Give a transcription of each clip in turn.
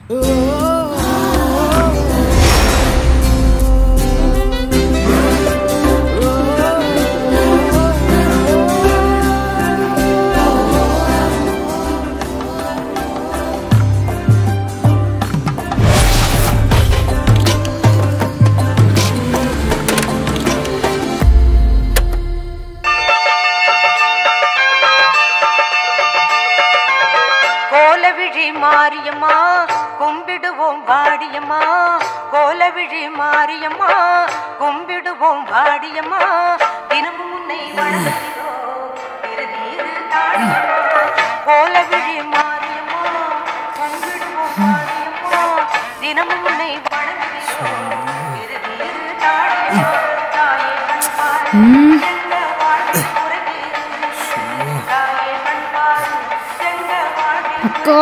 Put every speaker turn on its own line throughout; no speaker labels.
கோலவிழி மாரியம்மா கும்பிடுவோம் வாடியம்மா கோலவிழி மாரியம்மா கும்பிடுவோம் வாடியம்மா தினமும் உன்னை வணங்குகிறோம் திருநீறு தாழியம்மா கோலவிழி மாரியம்மா கும்பிடுவோம் வாடியம்மா தினமும் உன்னை வணங்குகிறோம் திருநீறு தாழியம்மா தாயே கண்பார் செல்ல வாழ்வு உறங்கு தாயே கண்பார் செல்ல வாழ்வு
அக்கா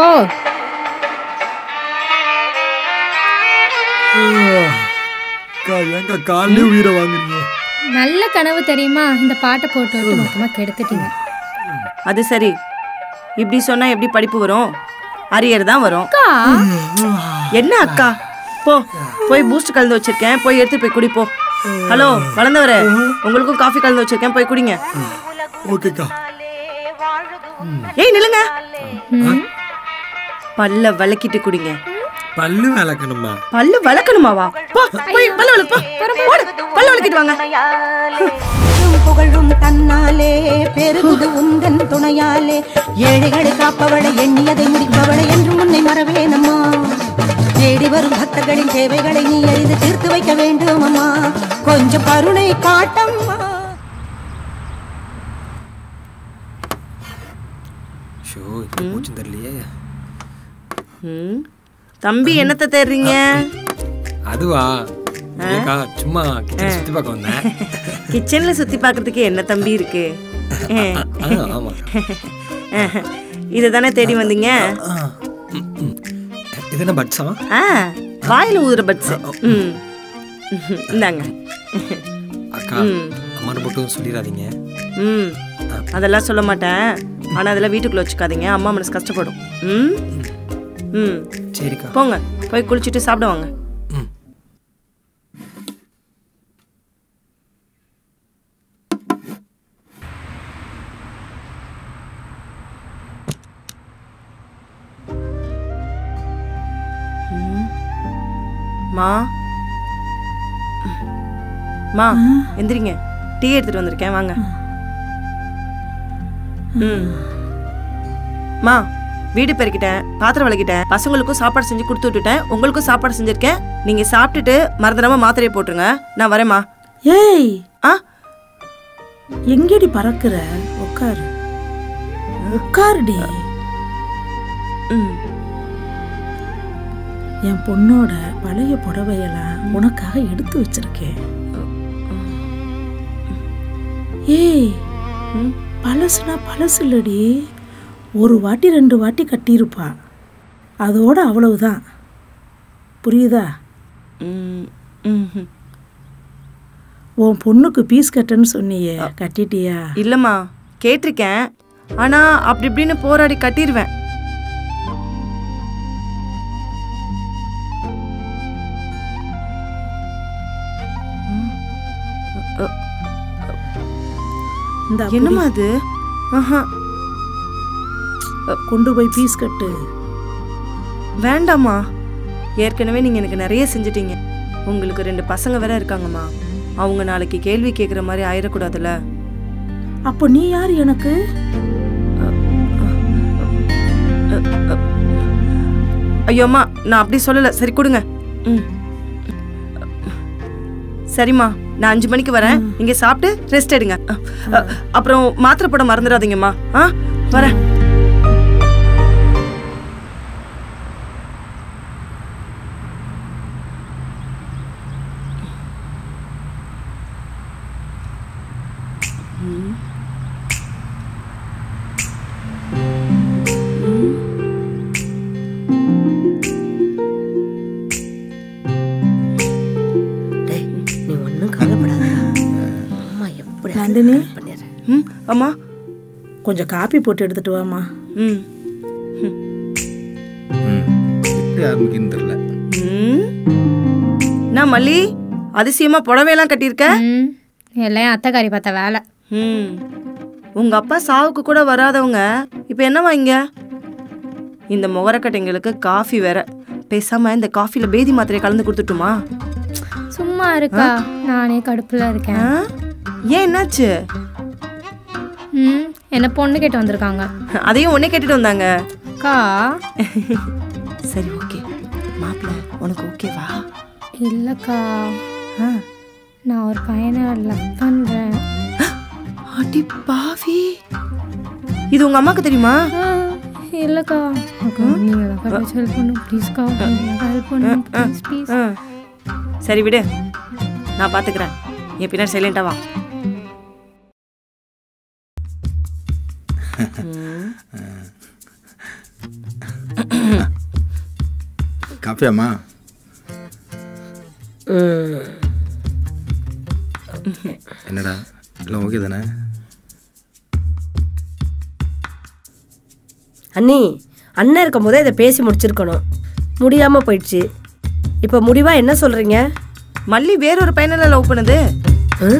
அக்கா ஏங்க காலையிலே உயிரை வாங்குறீங்க
நல்ல கனவு தெரியுமா இந்த பாட்டை போட்டு விட்டு மொத்தமா கெடுத்துட்டீங்க
அது சரி இப்படி சொன்னா எப்படி படிப்பு வரும் அரியர் தான் வரும்
அக்கா
என்ன அக்கா போ போய் பூஸ்ட் கலந்து வச்சிருக்கேன் போய் எடுத்து போய் குடி போ ஹலோ வளர்ந்தவரே உங்களுக்கும் காஃபி கலந்து வச்சிருக்கேன் போய் குடிங்க
ஓகேக்கா
ஏய் நில்லுங்க பல்ல விளக்கிட்டு குடிங்க
பல்லு விளக்கணுமா
பல்லு வளர்க்கணுமாவா போ போய் பல்ல விளக்கு போ ஓடு, பல்ல விளக்கிட்டு வாங்க
புகழும் புகழும் தன்னாலே பெருகுது உந்தன் துணையாலே ஏழைகளை காப்பவளை எண்ணியதை முடிப்பவளை என்று முன்னை மறவேனம்மா தேடி வரும் பக்தர்களின் தேவைகளை நீ அறிந்து தீர்த்து வைக்க வேண்டும் அம்மா கொஞ்சம் கருணை காட்டம்மா
ஷோ இப்போ போச்சுன்னு தெரியலையே
ம். தம்பி என்னத்த தேடுறீங்க
அதுவா இல்லைக்கா சும்மா கிச்சன் சுத்தி பார்க்க வந்தேன்
கிச்சன்ல சுத்தி பார்க்கிறதுக்கு என்ன தம்பி இருக்கு
ஆ, ஆமாக்கா
இதை தானே தேடி வந்தீங்க
ஆ, ம், ம். இது என்ன பட்ஸா
ஆ வாயில ஊதுற பட்ஸ் ம் இந்தாங்க
அக்கா அம்மாட்ட மட்டும் சொல்லிடாதீங்க
ம் அதெல்லாம் சொல்ல மாட்டேன் ஆனா அதெல்லாம் வீட்டுக்குள்ள வச்சுக்காதீங்க அம்மா மனசு கஷ்டப்படும் ம் ம்
சரிக்கா
போங்க போய் குளிச்சுட்டு சாப்பிட வாங்க
ம்
மா மா எந்திரிங்க டீ எடுத்துட்டு வந்திருக்கேன் வாங்க ம் மா வீடு பெருக்கிட்டேன் பாத்திரம் விளக்கிட்டேன் பசங்களுக்கும் சாப்பாடு செஞ்சு கொடுத்து விட்டுட்டேன் உங்களுக்கும் சாப்பாடு செஞ்சிருக்கேன் நீங்க சாப்பிட்டுட்டு மறந்துடாம மாத்திரையை போட்டுருங்க நான் வரேம்மா
ஏய்
ஆ
எங்கடி பறக்குற உட்காரு உட்காருடி
ம்
என் பொண்ணோட பழைய புடவையெல்லாம் உனக்காக எடுத்து வச்சிருக்கேன் ஏய்
ம்.
பழசுனா பழசு இல்லடி ஒரு வாட்டி ரெண்டு வாட்டி கட்டியிருப்பா அதோட அவ்வளவுதான் புரியுதா
ம் ம்
உன் பொண்ணுக்கு பீஸ் கட்டன்னு சொன்னியே கட்டிட்டியா
இல்லைம்மா கேட்டிருக்கேன் ஆனா அப்படி இப்படின்னு போராடி கட்டிடுவேன்
இந்த
என்னம்மா அது ஆஹா
கொண்டு போய் பீஸ் கட்டு
வேண்டாம்மா ஏற்கனவே நீங்க எனக்கு நிறைய செஞ்சிட்டீங்க உங்களுக்கு ரெண்டு பசங்க வேற இருக்காங்கம்மா அவங்க நாளைக்கு கேள்வி கேட்குற மாதிரி ஆயிடக்கூடாதுல்ல
அப்போ நீ யார் எனக்கு
ஐயோ அம்மா நான் அப்படி சொல்லல சரி கொடுங்க ம் சரிம்மா நான் அஞ்சு மணிக்கு வரேன் நீங்க சாப்பிட்டு ரெஸ்ட் எடுங்க அ, அ, அப்புறம் மாத்திரை போட மறந்துடாதீங்கம்மா ஆ வரேன்
டேய் நீ ஒன்றும் கவலைப்படாத அம்மா எப்படி
நந்தினி
பண்ணிடுறேன்
ம் அம்மா
கொஞ்சம் காப்பி போட்டு எடுத்துட்டு வாமா
ம்
ம்
ஆரம்பிக்குன்னு தெரியல
ம். என்ன மல்லி அதிசயமா புடவையெல்லாம் கட்டியிருக்க
ம் எல்லாம் என் அத்தைக்காரி பார்த்த வேலை
ம் உங்க அப்பா சாவுக்கு கூட வராதவங்க இப்போ என்னவா இங்க இந்த முகரக்கட்டைங்களுக்கு காஃபி வேற பேசாம இந்த காஃபில பேதி மாத்திரையை கலந்து கொடுத்துட்டுமா
சும்மா இருக்கா நானே கடுப்புல இருக்கேன்
ஆ? ஏன் என்னாச்சு
ம் என்ன பொண்ணு கேட்டு வந்திருக்காங்க
அதையும் உடனே கேட்டுட்டு வந்தாங்க
அக்கா
சரி ஓகே மாப்பிள்ள உனக்கு ஓகேவா
இல்லைக்கா
ஆ.
நான் ஒரு பையனை லவ் பண்ணுறேன்
அடி பாவி இது உங்க அம்மாக்கு தெரியுமா
இல்லைக்கா அக்கா நீங்கள் தான் கொஞ்சம் ஹெல்ப் பண்ணும் ப்ளீஸ்க்கா ஹெல்ப் பண்ணும் ப்ளீஸ் ப்ளீஸ்
ஆ. சரி விடு நான் பாத்துக்கிறேன் என் பின்னாடி சைலண்டா வா
காஃபியாம்மா என்னடா எல்லாம் ஓகே தானே
அண்ணி அண்ணன் இருக்கும் போதே இதை பேசி முடிச்சிருக்கணும் முடியாம போயிடுச்சு இப்போ முடிவா என்ன சொல்றீங்க
மல்லி வேறொரு பையனில் லவ் பண்ணுது
ம்?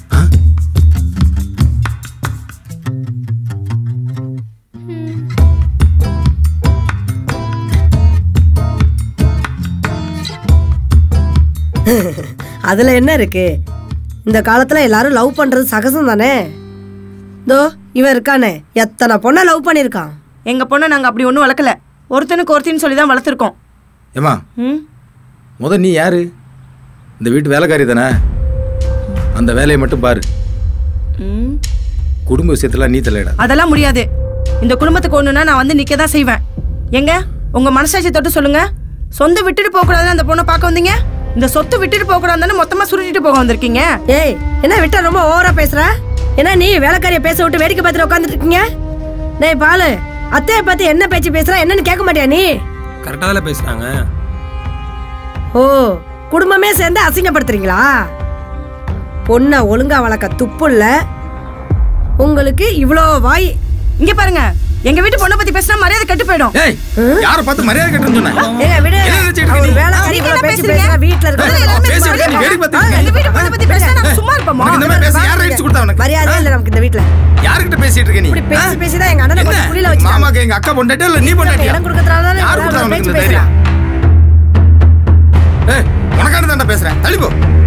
அதுல என்ன இருக்கு இந்த காலத்துல எல்லாரும் லவ் பண்றது சகஜம் தானே தோ இவன் இருக்கானே எத்தனை பொண்ணை லவ் பண்ணியிருக்கான்
எங்க பொண்ணை நாங்க அப்படி ஒன்றும் வளர்க்கல ஒருத்தனுக்கு ஒருத்தின்னு சொல்லி தான் வளர்த்துருக்கோம்
ஏம்மா
ம்
முத நீ யாரு இந்த வீட்டு வேலைக்காரி தானே அந்த வேலையை மட்டும் பாரு
ம்
குடும்ப விஷயத்தெல்லாம் நீ தலையிட
அதெல்லாம் முடியாது இந்த குடும்பத்துக்கு ஒண்ணுனா நான் வந்து நிக்க தான் செய்வேன் எங்க உங்க மனசாட்சி தொட்டு சொல்லுங்க சொந்த விட்டுட்டு போக கூடாதுன்னு அந்த பொண்ணை பார்க்க வந்தீங்க இந்த சொத்து விட்டுட்டு போக கூடாதுன்னு மொத்தமா சுருட்டிட்டு போக வந்திருக்கீங்க
ஏய் என்ன விட்டா ரொம்ப ஓவரா பேசுற என்ன நீ வேலைக்காரிய பேச விட்டு வேடிக்கை பார்த்துட்டு உட்காந்துட்டு இருக்கீங்க டேய் பாலு அத்தைய பத்தி என்ன பேச்சு பேசுற என்னன்னு கேட்க மாட்டியா நீ
கரெக்டாக தானே பேசுகிறாங்க
ஓ குடும்பமே சேர்ந்து அசிங்கப்படுத்துறீங்களா பொண்ணை ஒழுங்கா வளர்க்க துப்பு இல்ல உங்களுக்கு இவ்வளோ வாய்
இங்க பாருங்க எங்க வீட்டு பொண்ணை பத்தி பேசினா மரியாதை கெட்டு போயிடும்
ஏய் யாரை பார்த்து மரியாதை கட்டுன்னு சொன்னேன்
ஏங்க விடு
என்ன நினைச்சிட்டு இருக்க
அவர்
நீ?
வேலைக்காரி
நீங்க
இவ்வளோ
என்ன
பேச்சு
பேசுறீங்க?
பேசுறா வீட்டுல இருக்க
பேசி நீ வேடிக்கை பார்த்துட்டு
எங்க வீட்டு பொண்ணை பத்தி பேசினா நாங்க சும்மா இருப்போமா
உனக்கு இந்த மாதிரி பேச யார் ரைட்ஸ் கொடுத்தா உனக்கு
மரியாதை இல்ல நமக்கு இந்த வீட்டுல
யாருக்கிட்ட பேசிட்டு இருக்க நீ
இப்படி பேசி பேசி தான் எங்க அண்ணனை கொஞ்சம் புரியல
என்ன
வச்சு
மாமாக்கு எங்க அக்கா பொண்டாட்டியா இல்ல நீ பொண்டாட்டியா
இடம் கொடுக்கறதுனால தானே
யார்
இவ்வளவு
கொடுத்தா உனக்கு
பேச்சு
இந்த
பேசுறா
தைரியம் ஏய் உனக்கான தாண்டா பேசுறேன் தள்ளிப்போ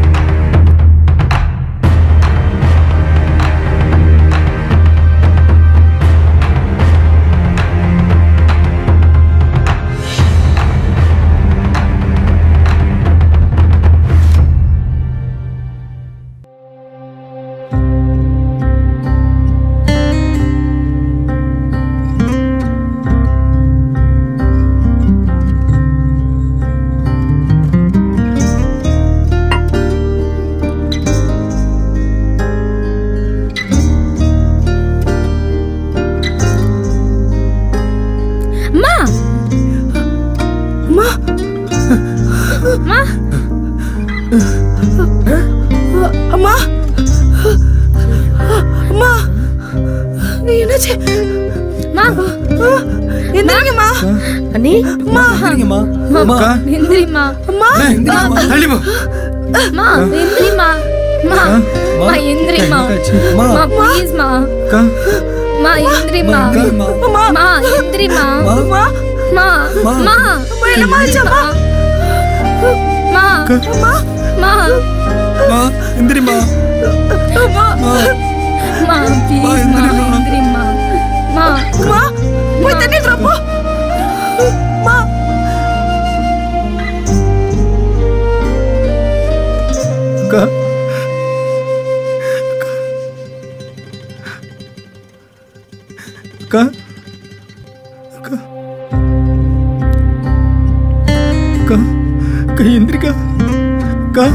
அம்மா
அம்மா
அம்மா
அம்மா அம்மா என்னாச்சு
அம்மா
எந்திரிங்கம்மா
அண்ணி
அம்மா
அம்மா எந்திரிம்மா
அம்மா
தள்ளிப்போ
அம்மா எந்திரிம்மா அம்மா அம்மா எந்திரிம்மா அம்மா ப்ளீஸ்மா அம்மா எந்திரிம்மா அம்மா எந்திரிம்மா
அம்மா
அம்மா அம்மா
என்னம்மா ஆச்சு, அம்மா?
அம்மா அம்மா
எந்திரிமா
அம்மா
அம்மா ப்ளீஸ்மா எந்திரிம்மா அம்மா
அம்மா போய் தண்ணி எடுத்துட்டு வா, போ அம்மா
அக்கா அக்கா அக்கா அக்கா அக்கா எந்திரிக்கா அக்கா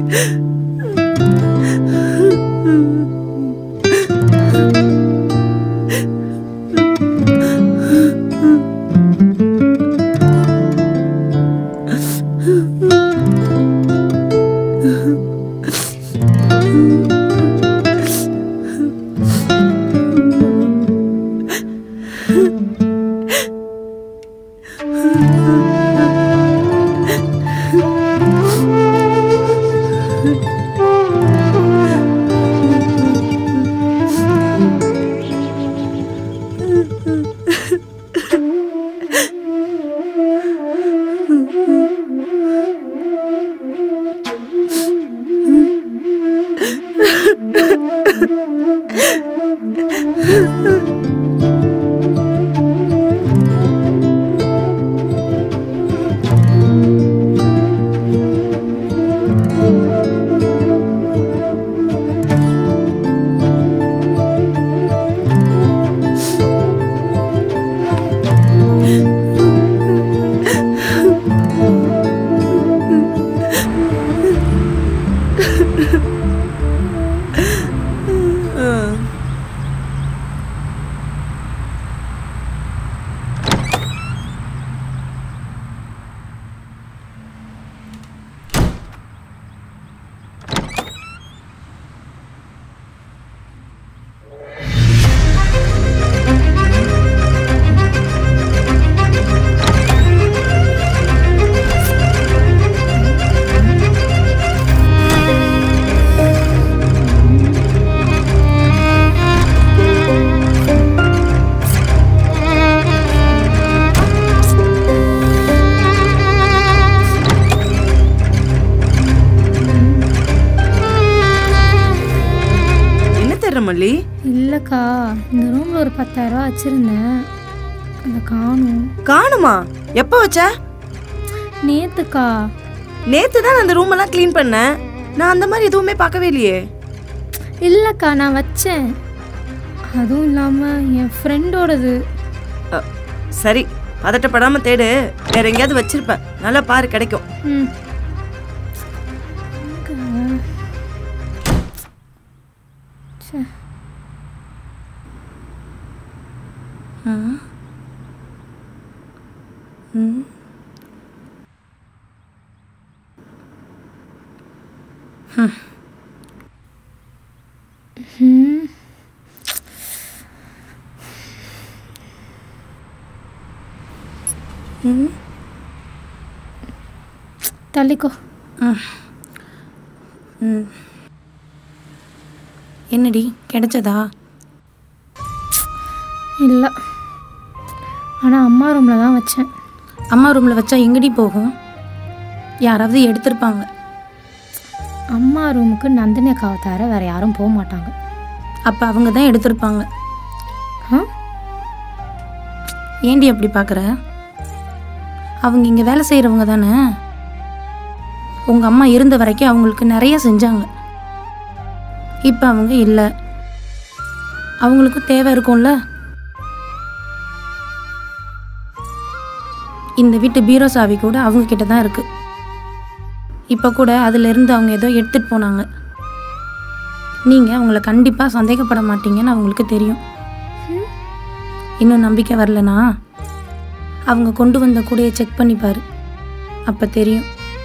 என்ன தேடுற மல்லி
இல்லைக்கா இந்த ரூமில் ஒரு பத்தாயிரரூவா வச்சுருந்தேன் அதை காணும்
காணுமா எப்போ வச்ச
நேத்துக்கா
நேத்து தான் அந்த ரூம் எல்லாம் க்ளீன் பண்ணேன் நான் அந்த மாதிரி எதுவுமே பார்க்கவே இல்லையே
இல்லைக்கா நான் வச்சேன் அதுவும் இல்லாமல் என் ஃப்ரெண்டோடது
அ, சரி பதட்டப்படாம தேடு வேற எங்கேயாவது வச்சிருப்ப நல்லா பாரு கிடைக்கும்
ம் ச்சே. ம். தள்ளிக்கோ
என்னடி கிடைச்சதா
இல்லை ஆனால் அம்மா ரூமில் தான் வச்சேன்
அம்மா ரூமில் வச்சா எங்கடி போகும் யாராவது எடுத்திருப்பாங்க
அம்மா ரூமுக்கு நந்தினி அக்காவை தவிர வேறு யாரும் போக மாட்டாங்க
அப்போ அவங்க தான் எடுத்திருப்பாங்க
ஆ
ஏண்டி அப்படி பார்க்குற அவங்க இங்கே வேலை செய்கிறவங்க தானே உங்கள் அம்மா இருந்த வரைக்கும் அவங்களுக்கு நிறைய செஞ்சாங்க இப்போ அவங்க இல்லை அவங்களுக்கும் தேவை இருக்கும்ல இந்த வீட்டு பீரோ சாவி கூட அவங்க கிட்ட தான் இருக்கு இப்போ கூட அதிலிருந்து அவங்க ஏதோ எடுத்துட்டு போனாங்க நீங்கள் அவங்கள கண்டிப்பாக சந்தேகப்பட மாட்டீங்கன்னு அவங்களுக்கு தெரியும் இன்னும் நம்பிக்கை வரலனா அவங்க கொண்டு வந்த கூடையை செக் பண்ணி பாரு அப்போ தெரியும்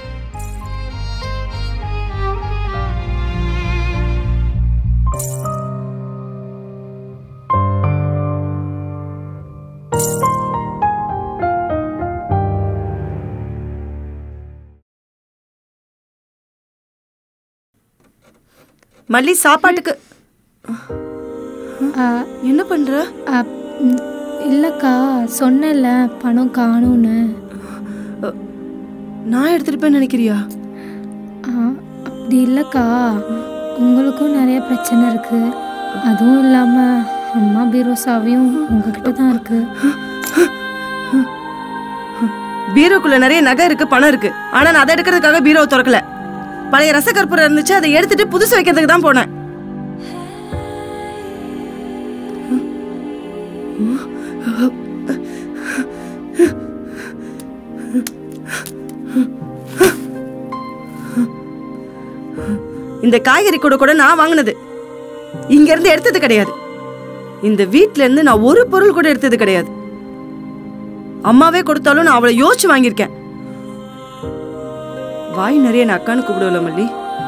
மல்லி சாப்பாட்டுக்கு
ஆ,
என்ன பண்ற
ஆ, ம், இல்லைக்கா சொன்னேன்ல பணம் காணும்னு
நான் எடுத்துட்டு நினைக்கிறியா
ஆ, அப்படி இல்லைக்கா உங்களுக்கும் நிறைய பிரச்சனை இருக்கு அதுவும் இல்லாமல் அம்மா பீரோ சாவியும் உங்ககிட்ட தான் இருக்கு
பீரோக்குள்ள நிறைய நகை இருக்கு பணம் இருக்கு ஆனா நான் அதை எடுக்கிறதுக்காக பீரோ திறக்கல பழைய ரசக்கற்பூரம் இருந்துச்சு அதை எடுத்துட்டு புதுசு வைக்கிறதுக்கு தான் போனேன் இந்த காய்கறி கூட கூட நான் வாங்கினது இங்க இருந்து எடுத்தது கிடையாது இந்த வீட்ல இருந்து நான் ஒரு பொருள் கூட எடுத்தது கிடையாது அம்மாவே கொடுத்தாலும் நான் அவளை யோசிச்சு வாங்கியிருக்கேன் வாய் நிறைய நான் அக்கான்னு கூப்பிடுவல மல்லி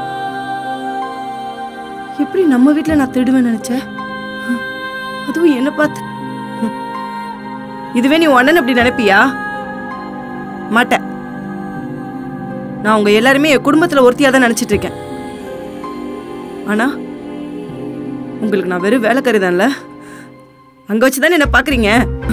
எப்படி நம்ம வீட்ல நான் திருடுவேன் நினைச்சேன் அதுவும் என்ன பார்த்து ஹம். இதுவே நீ உன் அண்ணன் அப்படி நினைப்பியா மாட்டேன் நான் உங்க எல்லாருமே என் குடும்பத்துல ஒருத்தியா தான் நினைச்சிட்டு இருக்கேன் ஆனா உங்களுக்கு நான் வெறும் வேலைக்காரி தான்ல அங்க வச்சுதானே என்ன பாக்குறீங்க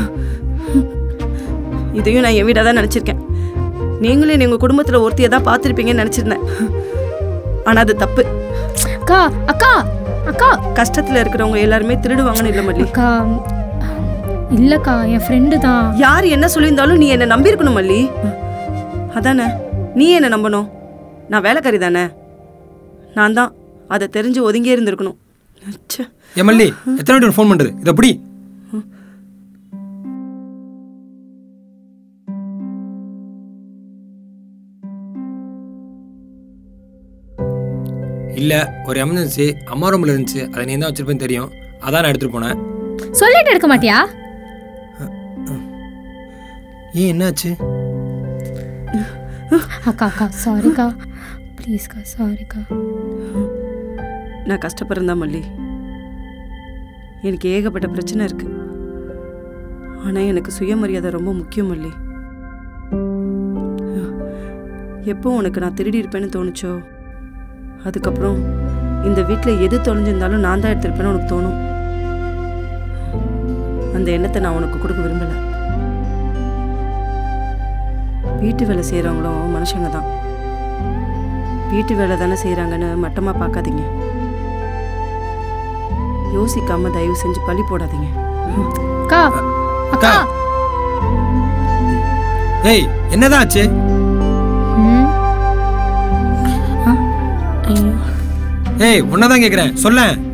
இதையும் நான் என் வீடா தான் நினைச்சிருக்கேன் நீங்களும் என்னை உங்க குடும்பத்துல ஒருத்தியை தான் பார்த்துருப்பீங்கன்னு நினைச்சிருந்தேன் ஆனா அது தப்பு
அக்கா அக்கா அக்கா
கஷ்டத்துல இருக்கிறவங்க எல்லாருமே திருடுவாங்கன்னு இல்ல மல்லி
அக்கா இல்லக்கா என் ஃப்ரெண்டு தான்
யார் என்ன சொல்லியிருந்தாலும் நீ என்ன நம்பியிருக்கணும் மல்லி அதானே நீ என்ன நம்பணும் நான் வேலைக்காரி தானே நான் தான் அதை தெரிஞ்சு ஒதுங்கியே இருந்திருக்கணும் ச்சே.
ஏன் மல்லி எத்தனை வாட்டி ஃபோன் பண்றது இதை எப்படி இல்ல ஒரு எமர்ஜென்சி அம்மா ரூம்ல இருந்துச்சு அதை நீ தான் வச்சிருப்பேன்னு தெரியும் அதான் நான் எடுத்துட்டு போனேன்
சொல்லிட்டு எடுக்க மாட்டியா
ஏன் என்னாச்சு
அக்கா அக்கா சாரிக்கா ப்ளீஸ்க்கா சாரிக்கா
நான் கஷ்டப்படுறேன் தான் மல்லி எனக்கு ஏகப்பட்ட பிரச்சனை இருக்கு ஆனா எனக்கு சுயமரியாதை ரொம்ப முக்கியம் மல்லி எப்போ உனக்கு நான் திருடி இருப்பேன்னு தோணுச்சோ அதுக்கப்புறம் இந்த வீட்டில் எது தொலைஞ்சிருந்தாலும் நான் தான் எடுத்திருப்பேன்னு உனக்கு தோணும் அந்த எண்ணத்தை நான் உனக்கு கொடுக்க விரும்பல வீட்டு வேலை செய்கிறவங்களும் மனுஷங்க தான் வீட்டு வேலை தானே செய்கிறாங்கன்னு மட்டமாக பார்க்காதீங்க யோசிக்காம தயவு செஞ்சு பழி போடாதீங்க
அக்கா அக்கா
ஏய் என்னதான் ஆச்சு
ம்
ஐயோ
ஏய் உன்னதான் கேக்குறேன் சொல்லேன்